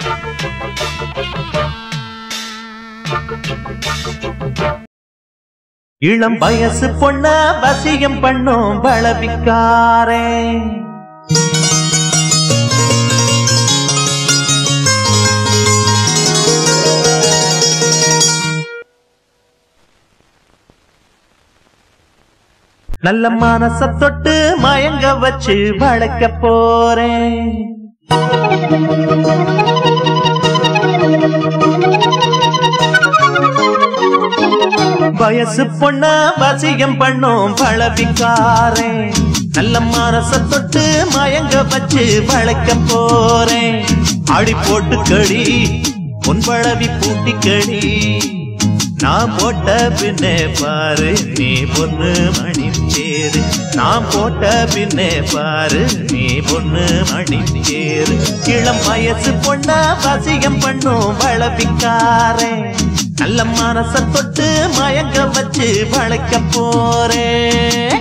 இளம் வயசு பொண்ண வசியம் பண்ணும் பலவிக்காரே நல்ல மனச தொட்டு மயங்க வச்சு வளர்க்க போறேன் வயசு பொண்ண வசியம் பண்ணும் பழவிக்காரே நல்ல மனச தொட்டு மயங்க வச்சு வளர்க்க போறேன் அடி போட்டு கடி உன் பழவி பூட்டி கடி நான் போட்ட பின்னே பாரு நீ பொண்ணு மணி தேரு நான் போட்ட பின்னே பாரு நீ பொண்ணு மணி தேரு இளம் வயசு பொண்ண வசியம் பண்ணும் வளவிக்காரே நல்ல மனச தொட்டு மயங்க வச்சு வளைக்க போறேன்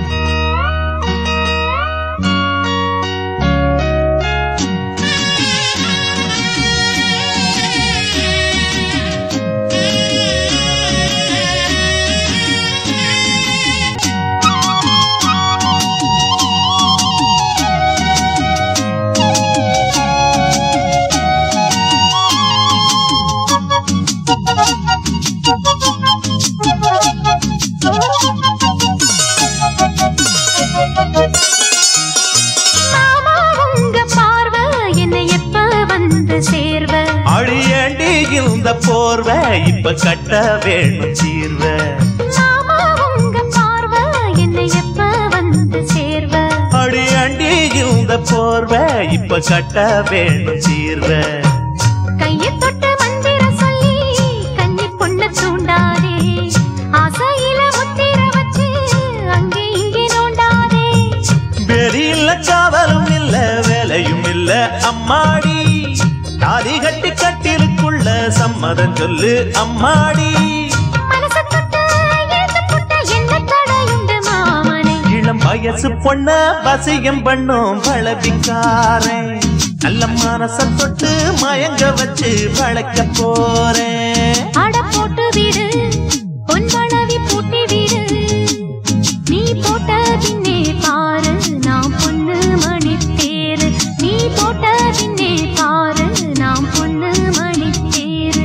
மாமா உங்க பார்வை என்னை எப்ப வந்து சேர்வ அழியண்டி இந்த போர்வை இப்ப கட்ட வேணும் சீர்வ மாமா உங்க பார்வை என்னை எப்ப வந்து சேர்வ அழியண்டி இந்த போர்வை இப்ப கட்ட வேணும் சீர்வ கையை தொட்டு மந்திர சொல்லி கன்னி பொண்ண தூண்டாதே ஆசையில முத்திர வச்சு அங்கே இங்கே நோண்டாதே வெளியில காவலும் இல்ல வேலையும் இல்ல அம்மாடி தாலி கட்டி கட்டிலுக்குள்ள சம்மதம் சொல்லு அம்மாடி மனச தொட்டு எழுத்து புட்ட என்ன தடையுண்டு மாமனை இளம் வயசு பொண்ண வசியம் பண்ணும் பழவிக்காரன் நல்ல மனச தொட்டு மயங்க வச்சு வளர்க்க போறேன் அட போட்டு விடு பொன்பளவி பூட்டி விடு நீ போட்ட பின்னே பாரு நான் பொண்ணு மணி தேரு நீ போட்ட பின்னே பாரு நான் பொண்ணு மணி தேரு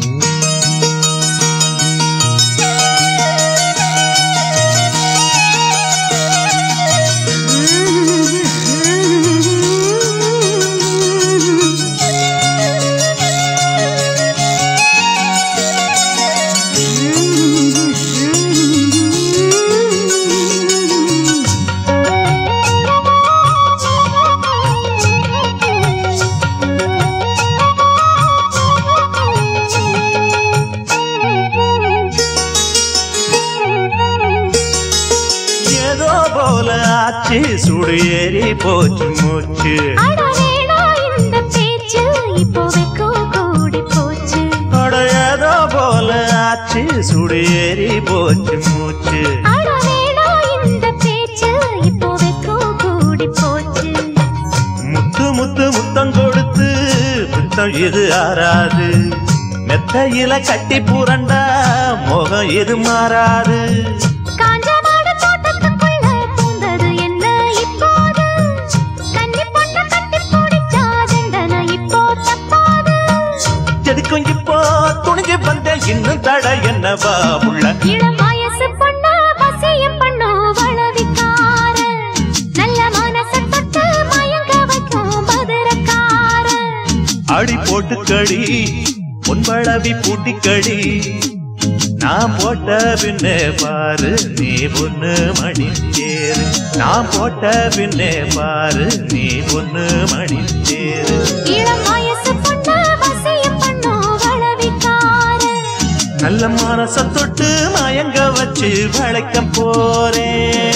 ஏதோ போல ஆச்சு சுடு ஏறி போச்சு மூச்சு அட வேணா இந்த பேச்சு இப்போ வெக்கோ கூடி போச்சு அட ஏதோ போல ஆச்சு சுடு ஏறி போச்சு மூச்சு அட வேணா இந்த பேச்சு இப்போ வெக்கோ கூடி போச்சு முத்து முத்து முத்தம் கொடுத்து முத்தம் இது ஆறாது மெத்தையில கட்டி புரண்டா முகம் இது மாறாது காஞ்ச மாடு தோட்டத்துக்குள்ள பூந்தது என்ன இப்போது கன்னி பொண்ணு கட்டி பிடிச்சா தண்டனை இப்போ தப்பாது எதுக்கும் இப்போ துணிஞ்சு வந்த இன்னும் தட என்னவா உள்ள இளம் வயசு பொண்ணு வசியம் பண்ணோ வளவிக்கார நல்ல மனச தொட்டு மயங்க வைக்கும் மதுரக்கார அடி போட்டு கடி பொன்பளவி பூட்டி கடி நான் போட்ட பின்னே பாரு நீ பொண்ணு மணி தேரு நான் போட்ட பின்னே பாரு நீ பொண்ணு மணி தேரு இளம் வயசு பொண்ணு வசியம் பண்ணோ வளவிக்கார நல்ல மனச தொட்டு மயங்க வச்சு வளைக்க போறேன்